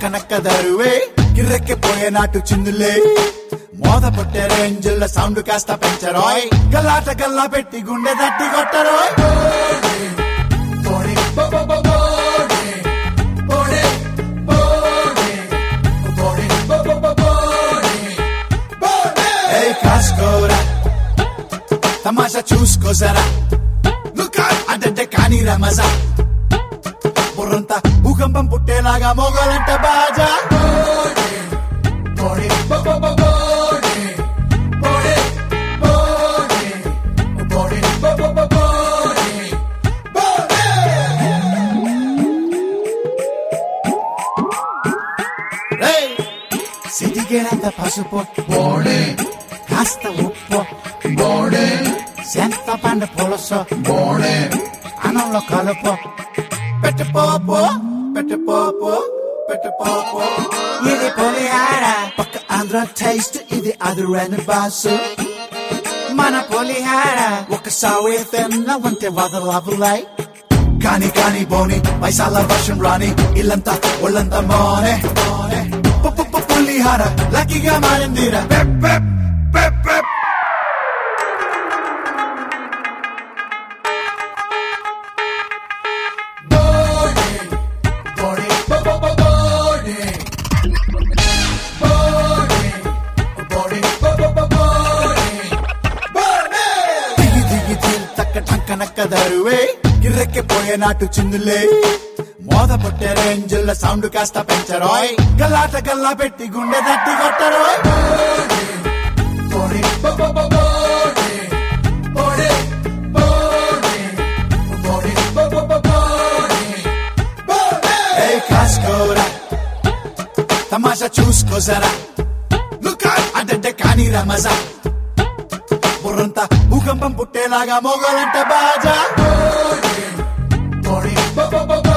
టంకనక్క దరువే కిర్రెక్కిపోయే నాటు చిందులే మోద పుట్టే రేంజుల సౌండ్ కాస్త పెంచరోయ్ గల్లాట గల్లా పెట్టి గుండె దట్టి కొట్టరోయ్ బోడి, బో, బో, బో, బోడి. బోడి, బోడి. బోడి, బో, బో, బో, బోడి. బోడి. ఏయ్ కాసుకోరా తమాషా చూసుకో జరా అంటే కానీ రమజా బుర్రంతా భూకంపం పుట్టేలాగా మోగలంట బాజా బోడి, బో, బో, బో, బోడి. బోడి, బోడి. బోడి, బో, బో, బో, బోడి. బోడి. రేయ్! సిటికేనంత పసుపు బోడే కాస్త ఉప్పు బోడే సెంత పండు పులుసు బోడే అన్నంలో కలుపు పెట్టు పోపు పెట్టు పోపు పెట్టు పోపు ఇది పులిహార పక్క ఆంధ్ర టేస్ట్ ఇది అదురైన బాసు మన పులిహార ఒకసారి తిన్న వంటే వదలవులై కాని కాని బోని పైసాల వర్షం రాని ఇల్లంతా ఒళ్ళంతా మోనే మోనే పు- పు- పు- పులిహార లక్కీగా మారిందిరా పెప్ పెప్ పెప్ పెప్ బోడి బోడి బో బో బో బోడి బోడి బోడి బో బో బో బోడి బోడి దిగి దిగి దిల్ తక్క టంకనక్క దరువే కిర్రెక్కిపోయే నాటు చిందులే మోద పుట్టే రేంజుల సౌండ్ కాస్త పెంచరోయ్ గల్లాట గల్లా పెట్టి గుండె దట్టి కొట్టరోయ్ బోడి, బో, బో, బో, బోడి. బోడి, బోడి. బోడి, బో, బో, బో, బోడి. బోడి. ఏయ్ కాసుకోరా తమాషా చూసుకో జరా అంటే కానీ రమజా బుర్రంతా భూకంపం పుట్టేలాగా మోగలంట బాజా బోడి, బో, బో, బో, బో.